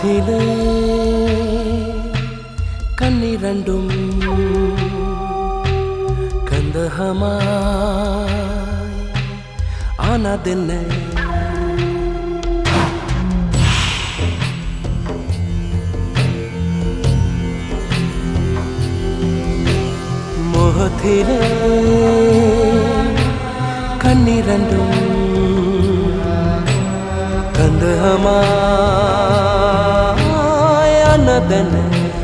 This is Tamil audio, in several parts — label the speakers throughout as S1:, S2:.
S1: முகத்திலே கண்ணிரண்டும் கந்தகமாய் ஆனதென்ன முகத்திலே கண்ணிரண்டும் கந்தகமாயானதன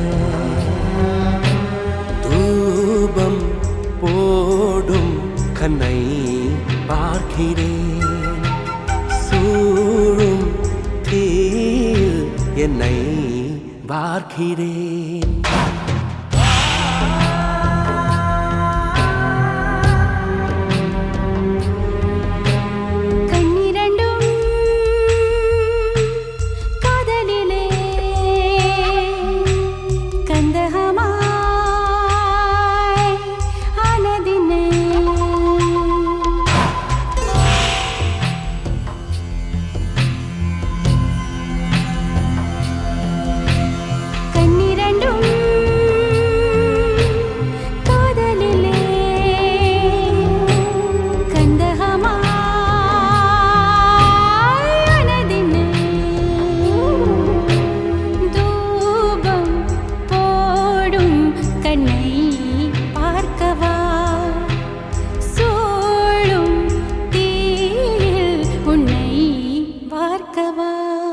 S1: தூபம் போடும் கண்ணை பார்க்கிறேன் சூழும் தீல் என்னை பார்க்கிறேன்
S2: கண்ணிரண்டும் காதலிலே கந்தகமாய் ஆனதினே கண்ணிரண்டும் காதலிலே கந்தகமாய் ஆனதினே தூபம் போடும் கண்ணை பார்க்கவா சூழும் தீயில் உன்னை பார்க்கவா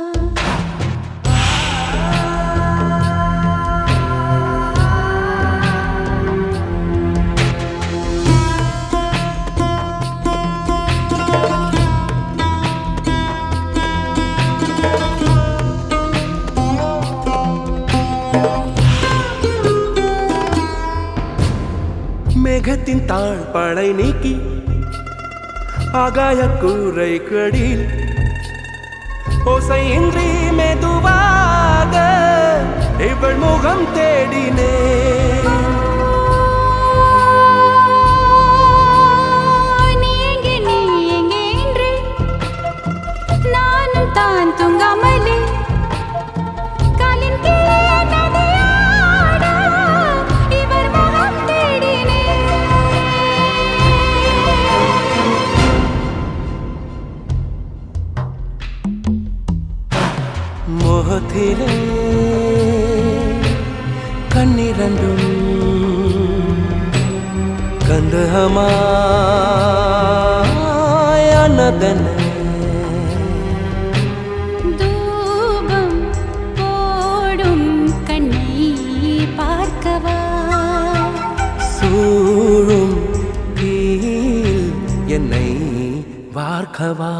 S1: மேகத்தின் தாழ் படை நீக்கி ஆகாய கூரை கடில் ஓசையின்றி மெதுவாக இவள் முகம் தேடினே
S2: நீ எங்கே நீ எங்கே என்று நானும் தான் தூங்காமலே காலின் கீழே நதியாட இவர் முகம் தேடினேன்
S1: முகத்திலே கண்ணிரண்டும் கந்தகமாயானதன
S2: தூபம் போடும் கண்ணை பார்க்கவா
S1: சூழும் தீயில் என்னை பார்க்கவா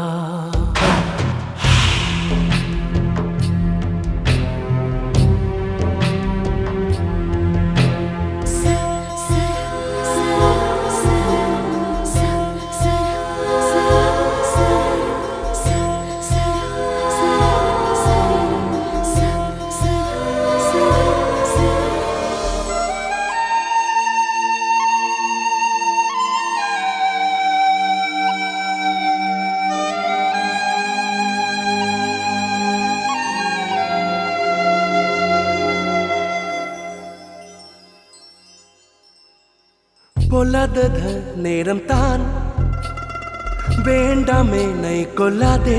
S1: பொல்லாதத நேரம் தான் வேண்டாமே நை கொல்லாதே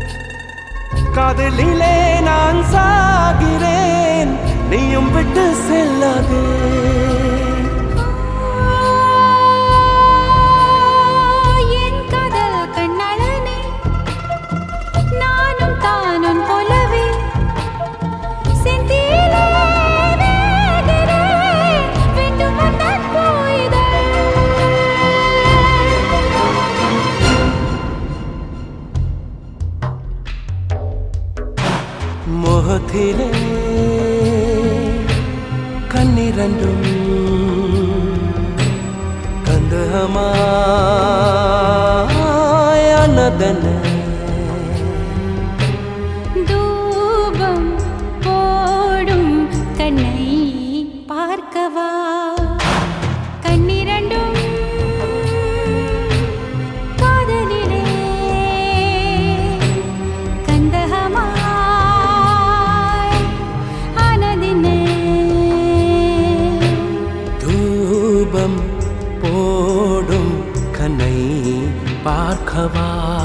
S1: காதலிலே நான் சாகிறேன் நீயும் விட்டு செல்லாதே
S2: என் காதல் கண்ணழனே நானும் தானும் போலவே செந்திலே வேகிறேன் வேண்டும் வந்தால் போய்தான்
S1: முகத்திலே கண்ணிரண்டும் கந்தகமாயானதன
S2: தூபம் போடும் கண்ணை பார்க்கவா கண்ணிரண்டும் காதலிலே கந்தகமாய்
S1: பார்க்கவா